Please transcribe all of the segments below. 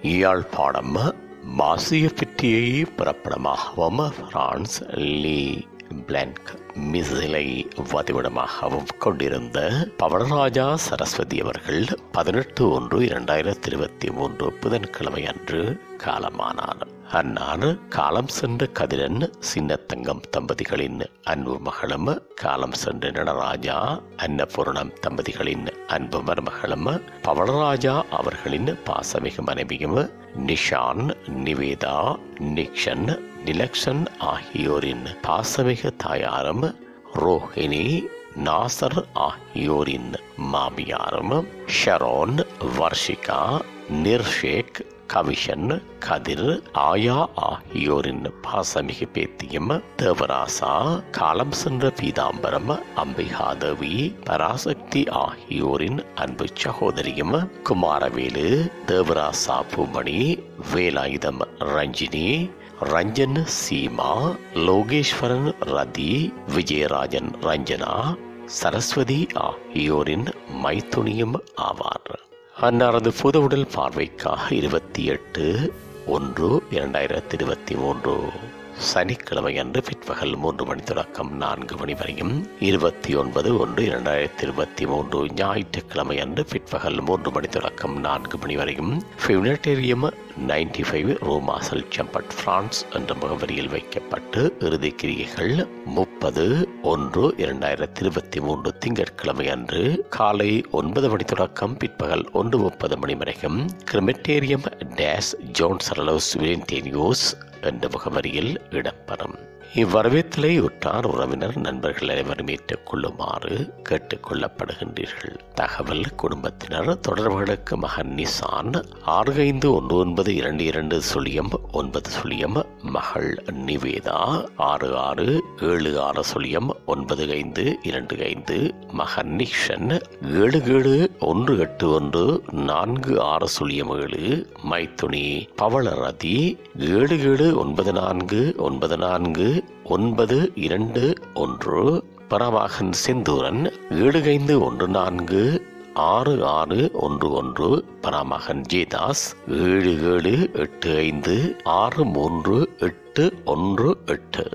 யாழ்ப்பாணம் மாசிய பிட்டியை பிறப்பிடமாகவும் பிரான்ஸ் லீ பிளாங்க் மிசிலை வதிவிடமாகவும் கொண்டிருந்த பவனராஜா சரஸ்வதி அவர்கள் பதினெட்டு ஒன்று இரண்டாயிரத்தி இருபத்தி மூன்று புதன்கிழமை அன்று காலமானார் அன்னார் காலம் சென்ற கதிரன் சின்னத்தங்கம் தம்பதிகளின் அன்பு மகளும் காலம் சென்ற நடராஜா அன்னபூர்ணம் தம்பதிகளின் அன்பு மருமகளும் பவனராஜா அவர்களின் பாசமிகு மனைவியும் நிஷான் நிவேதா நிக்ஷன் நிலக்ஷன் ஆகியோரின் பாசமிகு தாயாரும் ரோஹிணி நாசர் ஆகியோரின் மாமியாரும் ஷரோன் வர்ஷிகா நிர்ஷேக் கவிஷன் கதிர் ஆயா ஆகியோரின் பாசமிகு பேத்தியும் தேவராசா காலம் சென்ற பீதாம்பரம் அம்பிகாதேவி பராசக்தி ஆகியோரின் அன்பு சகோதரியும் குமாரவேலு தேவராசா பூமணி வேலாயுதம் ரஞ்சினி ரஞ்சன் சீமா லோகேஸ்வரன் ரதி விஜயராஜன் ரஞ்சனா சரஸ்வதி ஆகியோரின் மைத்துணியும் ஆவார் அன்னாரது புது உடல் பார்வைக்காக இருபத்தி எட்டு ஒன்று இரண்டாயிரத்தி இருபத்தி மூன்று சனிக்கிழமை அன்று பிற்பகல் மூன்று மணி தொடக்கம் நான்கு மணி வரையும் இருபத்தி ஒன்பது ஒன்று இரண்டாயிரத்தி இருபத்தி மூன்று ஞாயிற்றுக்கிழமை அன்று பிற்பகல் மூன்று மணி தொடக்கம் நான்கு மணி வரையும் ஃபியூனட்டேரியம் நைன்டி ஃபைவ் ரோமாசல் செம்பட் பிரான்ஸ் என்ற முகவரியில் வைக்கப்பட்டு இறுதி கிரியைகள் முப்பது ஒன்று இரண்டாயிரத்தி இருபத்தி மூன்று திங்கட்கிழமை அன்று காலை ஒன்பது மணி தொடக்கம் பிற்பகல் ஒன்று முப்பது மணி வரைக்கும் கிரிமெட்டேரியம் டேஸ் ஜோன் சரலோஸ் விலின்டேனியோஸ் என்ற முகவரியில் இடம்பெறும் இவ்வரவேத்தலை உற்றார் உறவினர் நண்பர்கள் அனைவரும் ஏற்றுக் கொள்ளுமாறு கேட்டுக் கொள்ளப்படுகின்றீர்கள் தகவல் குடும்பத்தினர் தொடர்புகளுக்கு மகன் நிசான் ஆறு ஐந்து ஒன்று ஒன்பது இரண்டு இரண்டு சுழியம் ஒன்பது சுழியம் மகள் நிவேதா ஆறு ஆறு ஏழு ஆறு சுழியம் ஒன்பது ஐந்து இரண்டு ஐந்து மகன் நிக்ஷன் ஏழு ஏழு ஒன்று எட்டு ஒன்று நான்கு ஆறு சுழியம் ஏழு மைத்துணி பவளரதி ஏழு ஏழு ஒன்பது நான்கு ஒன்பது நான்கு ஒன்பது இரண்டு ஒன்று பரவாகன் செந்தூரன் ஏழு ஐந்து ஒன்று நான்கு ஆறு ஆறு ஒன்று ஒன்று பராமகன் ஜேதாஸ் ஏழு ஏழு எட்டு ஐந்து ஆறு மூன்று எட்டு ஒன்று எட்டு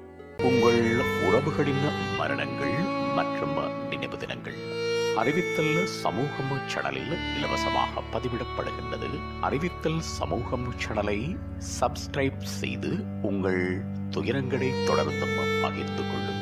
உங்கள் உறவுகளின் மரணங்கள் மற்றும் நினைவு தினங்கள் அறிவித்தல் சமூகம் சேனலில் இலவசமாக பதிவிடப்படுகின்றது அறிவித்தல் சமூகம் சேனலை சப்ஸ்கிரைப் செய்து உங்கள் துயரங்களை தொடர்ந்தும் பகிர்ந்து கொள்ளுங்கள்